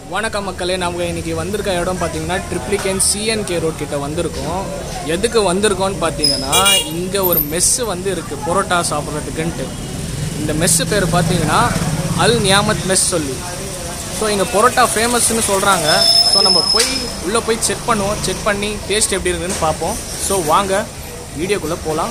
வணக்கம் மக்களே நம்ம இன்னைக்கு வந்திருக்க இடம் பார்த்தீங்கன்னா ட்ரிப்ளிகேன் சிஎன்கே ரோட் கிட்ட வந்திருக்கோம் எதுக்கு வந்திருக்கோம்னு பார்த்தீங்கன்னா இங்கே ஒரு மெஸ்ஸு வந்து இருக்குது பரோட்டா சாப்பிட்றதுக்குன்ட்டு இந்த மெஸ்ஸு பேர் பார்த்தீங்கன்னா அல் நியாமத் மெஸ் சொல்லி ஸோ இங்கே பரோட்டா ஃபேமஸ்னு சொல்கிறாங்க ஸோ நம்ம போய் உள்ளே போய் செக் பண்ணுவோம் செக் பண்ணி டேஸ்ட் எப்படி இருக்குதுன்னு பார்ப்போம் ஸோ வாங்க வீடியோக்குள்ளே போகலாம்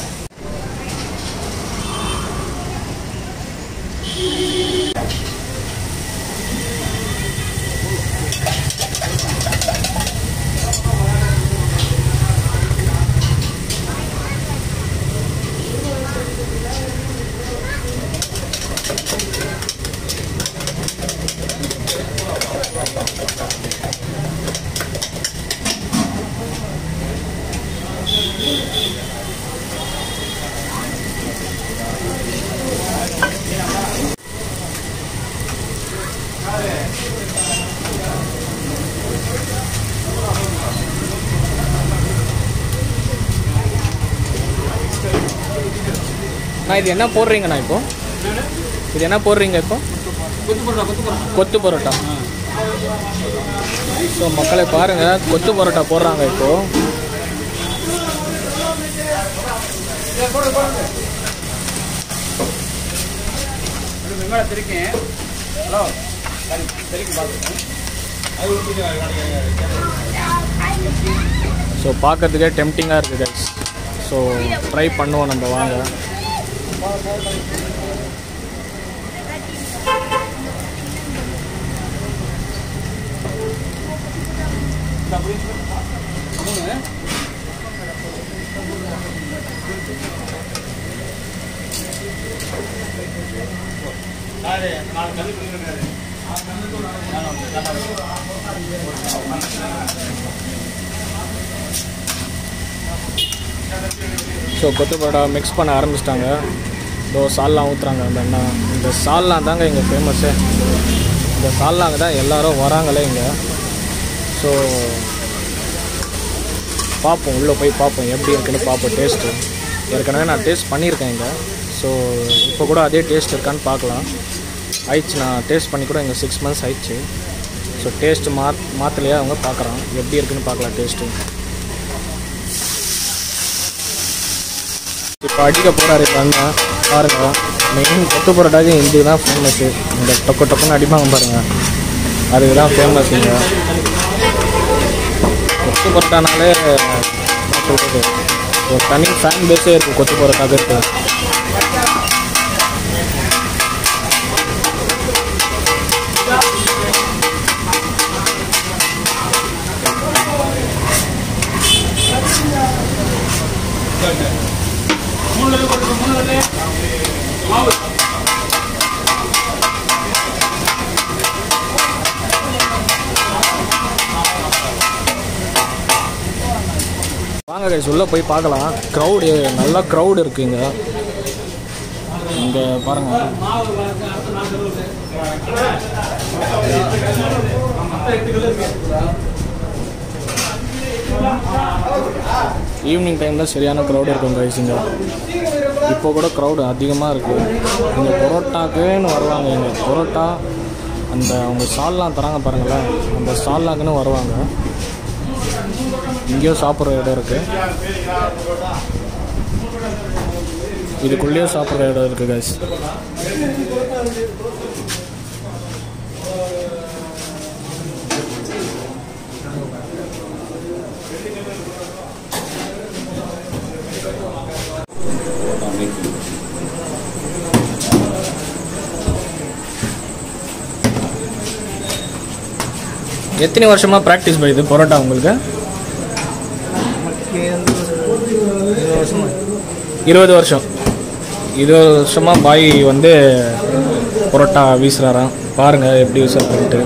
நான் இது என்ன போடுறீங்கண்ணா இப்போ இது என்ன போடுறீங்க இப்போ கொத்து பரோட்டா ஸோ மக்களை பாருங்க கொத்து பரோட்டா போடுறாங்க இப்போ ஸோ பார்க்கறதுக்கே டெம்டிங்காக இருக்குது கைஸ் ஸோ ட்ரை பண்ணுவோம் நம்ம வாங்க ஸோ கொத்து பரோட்டா மிக்ஸ் பண்ண ஆரம்பிச்சிட்டாங்க இதோ சால்லாம் ஊற்றுறாங்க அந்த அண்ணா இந்த சால்லாம் தாங்க இங்கே ஃபேமஸ்ஸு இந்த சால்லாங்க தான் எல்லாரும் வராங்களே இங்கே ஸோ பார்ப்போம் உள்ளே போய் பார்ப்போம் எப்படி இருக்குன்னு பார்ப்போம் டேஸ்ட்டு ஏற்கனவே நான் டேஸ்ட் பண்ணியிருக்கேன் இங்கே ஸோ இப்போ கூட அதே டேஸ்ட் இருக்கான்னு பார்க்கலாம் ஆயிடுச்சு நான் டேஸ்ட் பண்ணி கூட இங்கே சிக்ஸ் மந்த்ஸ் ஆயிடுச்சு ஸோ டேஸ்ட்டு மா மாற்றலையே அவங்க பார்க்குறான் எப்படி இருக்குன்னு பார்க்கலாம் டேஸ்ட்டு இப்போ அடிக்க போகிறாரு இப்போ அண்ணன் பாருங்க மெயின் கொத்து பரோட்டாக்கு இது தான் ஃபேமஸ்ஸு இந்த டொக்கு டொக்குன்னு அடிப்பாங்க பாருங்க அதுக்கு தான் ஃபேமஸ் இங்கே கொத்து பரோட்டானாலே என்ன சொல்கிறது ஒரு தனி ஃபேன் பேஸே இருக்குது கொத்து பரோட்டாக்கு வாங்க கைஸ் உள்ளே போய் பார்க்கலாம் க்ரௌடு நல்லா க்ரௌடு இருக்குது இங்கே இங்கே பாருங்க ஈவினிங் டைமில் சரியான க்ரௌடு இருக்கும் கைஸ் இங்கே இப்போ கூட க்ரௌடு அதிகமாக இருக்குது இங்கே பரோட்டாக்குன்னு வருவாங்க இங்கே பரோட்டா அந்த அவங்க சால்லாம் தராங்க பாருங்களேன் அந்த சால்லாக்குன்னு வருவாங்க இங்கேயோ சாப்பிட்ற இடம் இருக்கு இதுக்குள்ளேயே சாப்பிட்ற இடம் இருக்கு கைஸ் எத்தனை வருஷமா ப்ராக்டிஸ் பை இது பரோட்டா உங்களுக்கு இருபது வருஷம் இருபது வருஷமாக பாய் வந்து பரோட்டா வீசுகிறாராம் பாருங்கள் எப்படி வீசுறான்ட்டு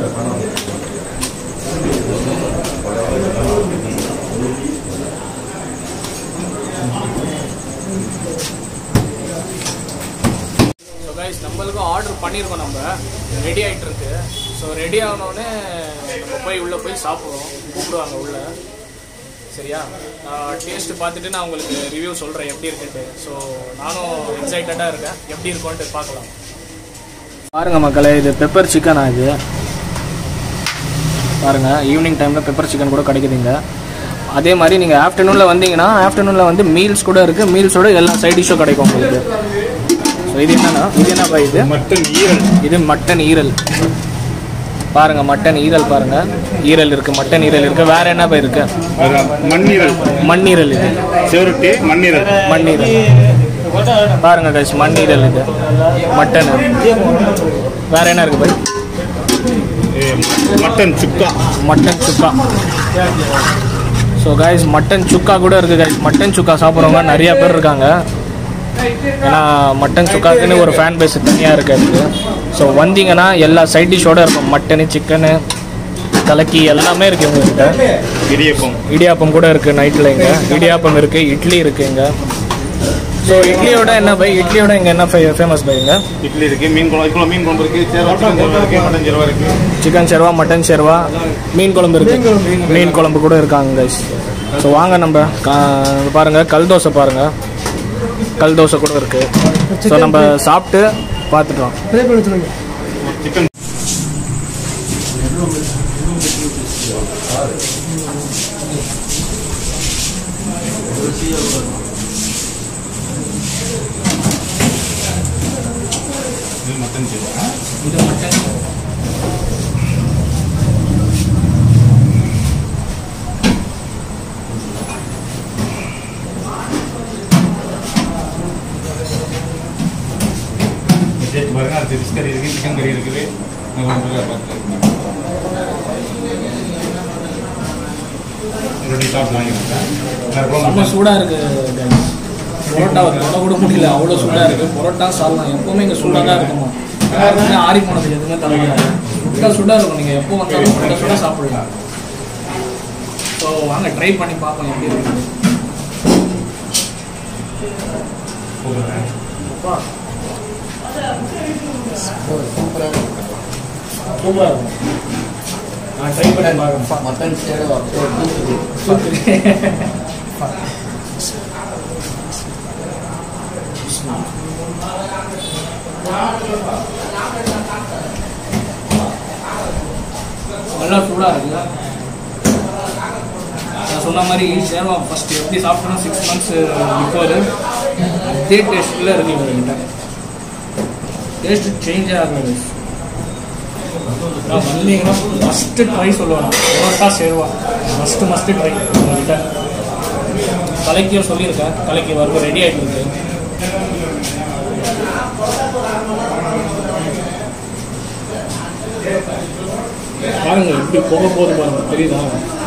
ஸோ கைஸ் நம்மளுக்கும் ஆர்டர் பண்ணியிருக்கோம் நம்ம ரெடி ஆகிட்டு இருக்கு ஸோ ரெடி ஆனோடனே நம்ம போய் உள்ளே போய் சாப்பிடுவோம் கூப்பிடுவாங்க உள்ளே சரியா டேஸ்ட் பார்த்துட்டு நான் உங்களுக்கு ரிவ்யூ சொல்கிறேன் எப்படி இருக்குன்ட்டு ஸோ நானும் எக்ஸைட்டடாக இருக்கேன் எப்படி இருக்கும்ன்ட்டு பார்க்கலாம் பாருங்க மக்களே இது பெப்பர் சிக்கனா இது பாருங்கள் ஈவினிங் டைமில் பெப்பர் சிக்கன் கூட கிடைக்குதுங்க அதே மாதிரி நீங்கள் ஆஃப்டர்நூனில் வந்தீங்கன்னா ஆஃப்டர்நூனில் வந்து மீல்ஸ் கூட இருக்குது மீல்ஸோட எல்லா சைட் டிஷ்ஷும் கிடைக்கும் உங்களுக்கு ஸோ இது என்னன்னா இது என்னப்பா இது மட்டன் ஈரல் இது மட்டன் ஈரல் பாருங்க மட்டன் ஈரல் பாருங்க ஈரல் இருக்கு மட்டன் ஈரல் இருக்கு வேற என்ன போய் இருக்கு அதான் மண்ணீரல் மண்ணீரல் இது செவரொட்டி மண்ணீரல் மண்ணீரல் பாருங்க கைஸ் மண்ணீரல் இது மட்டன் வேற என்ன இருக்கு பாய் ஏ, mutton chukka mutton chukka so guys mutton chukka கூட இருக்கு கைஸ் மட்டன் சுக்கா சாப்பிட்றவங்க நிறைய பேர் இருக்காங்க ஏன்னா மட்டன் சுக்காக்குன்னு ஒரு ஃபேன் பேஸ் தனியாக இருக்கு அதுக்கு ஸோ வந்தீங்கன்னா எல்லா சைட் டிஷ்ஷோட இருக்கும் மட்டனு சிக்கனு கலக்கி எல்லாமே இருக்கு உங்ககிட்ட இடியப்பம் இடியாப்பம் கூட இருக்கு நைட்டில் இங்கே இடியாப்பம் இருக்கு இட்லி இருக்கு இங்கே ஸோ இட்லியோட என்ன பை இட்லியோட இங்கே என்ன ஃபேமஸ் பை இங்கே இட்லி இருக்கு மீன் குழம்பு இதுக்குள்ள மீன் குழம்பு இருக்கு சேர்வா சிக்கன் சேர்வா இருக்கு மட்டன் சேர்வா இருக்கு சிக்கன் சேர்வா மட்டன் சேர்வா மீன் குழம்பு இருக்கு மீன் குழம்பு கூட இருக்காங்க கைஸ் ஸோ வாங்க நம்ம கா- இங்க பாருங்க கல் தோசை பாருங்க கல் தோசை கூட இருக்கு ஸோ நம்ம சாப்பிட்டு பார்த்துட்டோம் சிக்கன் இது மட்டன் சேர்வா இது மட்டன் டேஸ்ட் பாருங்க அடுத்து ஃபிஷ் கறி இருக்கு சிக்கன் கறி இருக்குது நல்லா நல்லா பார்த்து ரெடி சாப்பிட்டு வாங்கிக்கிறேன் செம்ம குழம்பு சூடாக இருக்கு guys. பரோட்டா தொட கூட முடியல அவ்வளோ சூடாக இருக்கு பரோட்டா சால்னா எப்பவுமே இங்கே சூடாக தான் இருக்குமா யாருக்குமே ஆறி போனது எதுவுமே தலையாது சுடாக சுடாக இருக்கும் நீங்கள் எப்போ வந்தாலும் சுட சுட சாப்பிடலாம் ஸோ வாங்க ட்ரை பண்ணி பார்ப்போம் எப்படி இருக்குது போடுறேன் சூப்பராக இருக்கும் நான் ட்ரை பண்ணி பார்க்குறேன் மட்டன் சேவை நல்லா சூடாக இருக்கு நான் சொன்ன மாதிரி சேர்வா ஃபர்ஸ்ட் எப்படி சாப்பிட்டோம் சிக்ஸ் மந்த்ஸ் பிஃபோர் அதே டேஸ்ட்டில் இருக்கு இவங்ககிட்ட டேஸ்ட் சேஞ்ச் ஆகுது நான் வந்தீங்கன்னா ஃபஸ்ட்டு ட்ரை சொல்லுவேன் பரோட்டா சேர்வா மஸ்ட்டு மஸ்ட்டு ட்ரை உங்ககிட்ட கலைக்கியும் சொல்லியிருக்கேன் கலைக்கு வரும் ரெடி ஆகிட்டு இருக்கு பாருங்க எப்படி போக போகுது பாருங்க தெரியுதா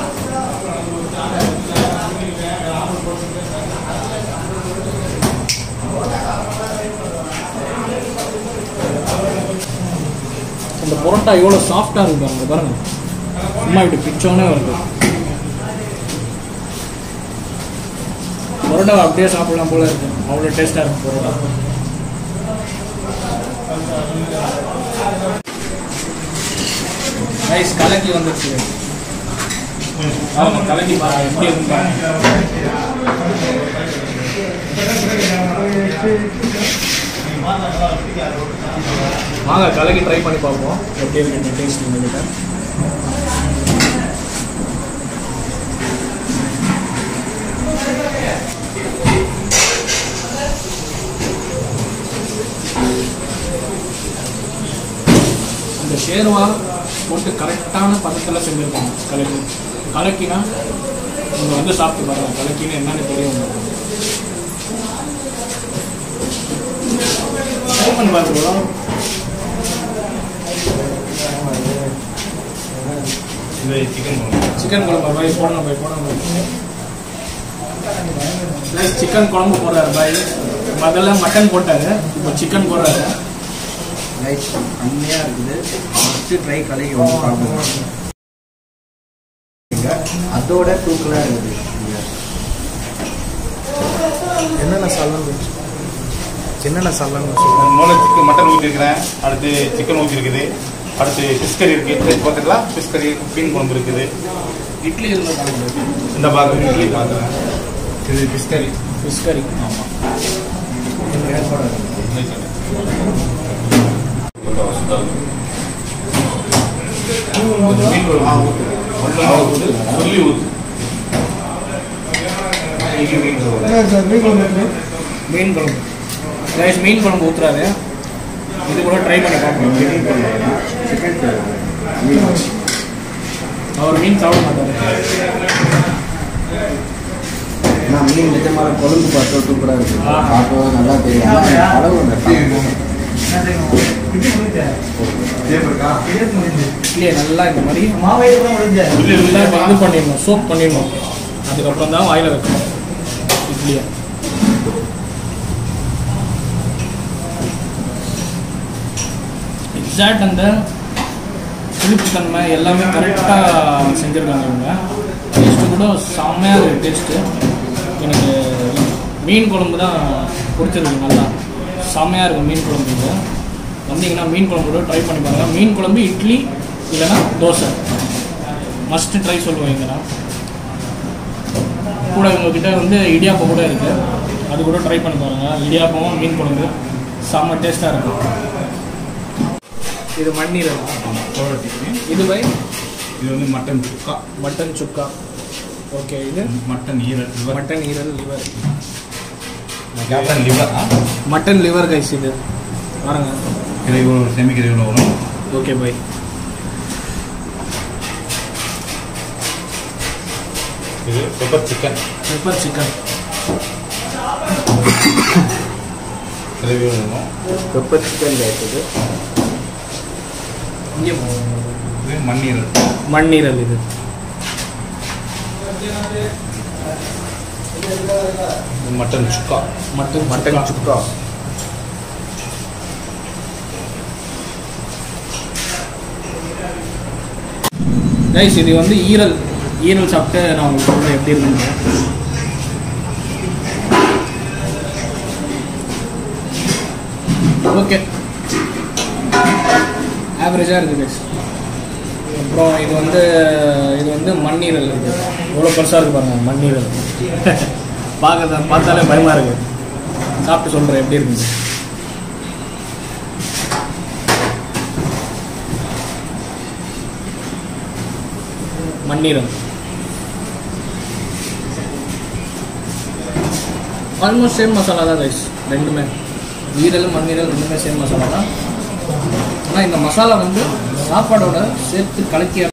அந்த பரோட்டா எவ்வளோ சாஃப்டாக இருக்கு பாருங்க பாருங்க சும்மா இப்படி பிச்சோன்னே வருது பரோட்டா அப்படியே சாப்பிடலாம் போல இருக்கு அவ்வளோ டேஸ்ட்டாக இருக்கு பரோட்டா ரைஸ் கலக்கி வந்துருச்சு ஆமாம் கலக்கி பாருங்க எப்படி இருக்கு பாருங்க வாங்க கலக்கி ட்ரை பண்ணி பார்ப்போம் எப்படி இருக்கு இந்த டேஸ்ட் உங்ககிட்ட இந்த ஷேர்வா போட்டு கரெக்டான பதத்தில் செஞ்சுருக்காங்க கலக்கி கலக்கினா நீங்கள் வந்து சாப்பிட்டு பாருங்க கலக்கின்னு என்னன்னு தெரியும் உங்களுக்கு. ட்ரை பண்ணி பார்த்துக்கலாம் இது சிக்கன் குழம்பு சிக்கன் குழம்பு பாய் போடணும் பாய் போடணும் ப்ளஸ் சிக்கன் குழம்பு போடுறாரு பாய் முதல்ல மட்டன் போட்டாரு இப்போ சிக்கன் போடுறாரு ரைஸ் கம்மியாக இருக்குது ஃபஸ்ட்டு ட்ரை கலக்கி வந்து சாப்பிடுவோம் அதோட தூக்கலாக இருக்குது இங்க. என்னென்ன சால்னு என்னென்ன சால்னு சொல்லுங்கள் மூணு சிக்கன் மட்டன் ஊற்றிருக்கிறேன் அடுத்து சிக்கன் ஊற்றிருக்குது அடுத்து ஃபிஷ் கறி இருக்குது பார்த்துங்களா ஃபிஷ் கறி மீன் குழம்பு இருக்குது இட்லி இருந்தால் இந்த பாக்கு இட்லி பார்க்குறேன் இது ஃபிஷ் கறி ஃபிஷ் கறி ஆமாம் ஏற்பாடு இருக்குது. மீன் குழம்பு சொல்லி ஊத்து மீன் குழம்பு கைஸ் மீன் குழம்பு ஊத்துறாரு இது கூட ட்ரை பண்ணி பார்ப்போம் அவர் மீன் சாப்பிட மாட்டாரு நான் மீன் நிஜமாக கொழும்பு பார்த்தா சூப்பராக இருக்கு ஆ. பார்க்கவும் நல்லா தெரியும் ஆனா அளவு இந்த இல்லையே நல்லா இந்த மாதிரி சொல்லி நல்லா இப்ப இது பண்ணிடணும் சோப் பண்ணிடணும் அதுக்கப்புறம் தான் வாயில வைக்கணும் இட்லியை எக்ஸாக்ட் அந்த புளிப்புத்தன்மை எல்லாமே கரெக்டாக செஞ்சுருக்காங்க இவங்க டேஸ்ட்டு கூட செம்மையாக இருக்குது டேஸ்ட்டு எனக்கு மீன் குழம்பு தான் பிடிச்சிருக்கு நல்லா செம்மையாக இருக்கும் மீன் குழம்பு இது வந்தீங்கன்னா மீன் குழம்பு கூட ட்ரை பண்ணி பாருங்கள் மீன் குழம்பு இட்லி இல்லைன்னா தோசை மஸ்ட்டு ட்ரை சொல்லுவேன் நான் கூட இவங்ககிட்ட வந்து இடியாப்பம் கூட இருக்குது அது கூட ட்ரை பண்ணி பாருங்கள் இடியாப்பமும் மீன் குழம்பு செம்ம டேஸ்ட்டாக இருக்கும் இது மண்ணீரல் இது பை இது வந்து mutton chukka mutton chukka okay இது மட்டன் ஈரல் liver. மட்டன் ஈரல் liver mutton liver mutton liver guys இது பாருங்க கிரைவு செமி கிரைவில் வரும் ஓகே பை இது pepper chicken pepper chicken gravy வரும் பெப்பர் சிக்கன் இருக்குது இங்கே இது மண்ணீரல் மண்ணீரல் இது இது mutton chukka mutton mutton chukka guys இது வந்து ஈரல் ஈரல் சாப்பிட்டு நான் உங்களுக்கு சொல்கிறேன் எப்படி இருக்குன்னு ஓகே ஆவரேஜாக இருக்குது கைஸ் அப்புறம் இது வந்து இது வந்து மண்ணீரல் இது எவ்வளோ பெருசாக இருக்கு பாருங்க மண்ணீரல் பார்க்கறத பார்த்தாலே பயமாக இருக்குது சாப்பிட்டு சொல்கிறேன் எப்படி இருக்குது மண்ணீரல் ஆல்மோஸ்ட் சேம் மசாலா தான் ரைஸ் ரெண்டுமே ஈரல் மண்ணீரல் ரெண்டுமே சேம் மசாலா தான் ஆனால் இந்த மசாலா வந்து சாப்பாடோட சேர்த்து கலக்கி